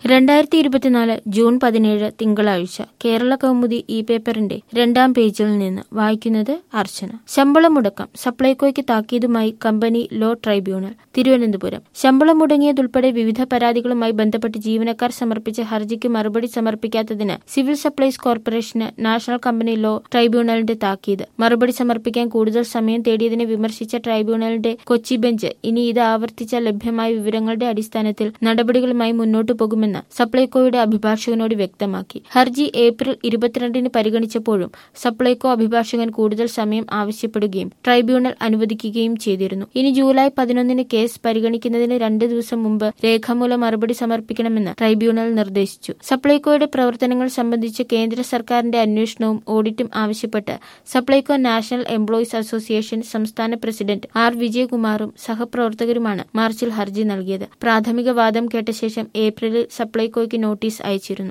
രണ്ടായിരത്തി ഇരുപത്തിനാല് ജൂൺ പതിനേഴ് തിങ്കളാഴ്ച കേരള കൗമുദി ഇ പേപ്പറിന്റെ രണ്ടാം പേജിൽ നിന്ന് വായിക്കുന്നത് അർച്ചന ശമ്പളം മുടക്കം സപ്ലൈകോയ്ക്ക് താക്കീതുമായി കമ്പനി ലോ ട്രൈബ്യൂണൽ തിരുവനന്തപുരം ശമ്പളം മുടങ്ങിയതുൾപ്പെടെ വിവിധ പരാതികളുമായി ബന്ധപ്പെട്ട് ജീവനക്കാർ സമർപ്പിച്ച ഹർജിക്ക് മറുപടി സമർപ്പിക്കാത്തതിന് സിവിൽ സപ്ലൈസ് കോർപ്പറേഷന് നാഷണൽ കമ്പനി ലോ ട്രൈബ്യൂണലിന്റെ താക്കീത് മറുപടി സമർപ്പിക്കാൻ കൂടുതൽ സമയം തേടിയതിനെ വിമർശിച്ച ട്രൈബ്യൂണലിന്റെ കൊച്ചി ബെഞ്ച് ഇനി ഇത് ആവർത്തിച്ച ലഭ്യമായ വിവരങ്ങളുടെ അടിസ്ഥാനത്തിൽ നടപടികളുമായി മുന്നോട്ടു പോകുമെന്ന് സപ്ലൈകോയുടെ അഭിഭാഷകനോട് വ്യക്തമാക്കി ഹർജി ഏപ്രിൽ ഇരുപത്തിരണ്ടിന് പരിഗണിച്ചപ്പോഴും സപ്ലൈകോ അഭിഭാഷകൻ കൂടുതൽ സമയം ആവശ്യപ്പെടുകയും ട്രൈബ്യൂണൽ അനുവദിക്കുകയും ചെയ്തിരുന്നു ഇനി ജൂലൈ പതിനൊന്നിന് കേസ് പരിഗണിക്കുന്നതിന് രണ്ട് ദിവസം മുമ്പ് രേഖാമൂലം മറുപടി സമർപ്പിക്കണമെന്ന് ട്രൈബ്യൂണൽ നിർദ്ദേശിച്ചു സപ്ലൈകോയുടെ പ്രവർത്തനങ്ങൾ സംബന്ധിച്ച് കേന്ദ്ര സർക്കാരിന്റെ അന്വേഷണവും ഓഡിറ്റും ആവശ്യപ്പെട്ട് സപ്ലൈകോ നാഷണൽ എംപ്ലോയീസ് അസോസിയേഷൻ സംസ്ഥാന പ്രസിഡന്റ് ആർ വിജയകുമാറും സഹപ്രവർത്തകരുമാണ് മാർച്ചിൽ ഹർജി നൽകിയത് പ്രാഥമിക വാദം കേട്ട ശേഷം ഏപ്രിലിൽ സപ്ലൈകോയ്ക്ക് നോട്ടീസ് അയച്ചിരുന്നു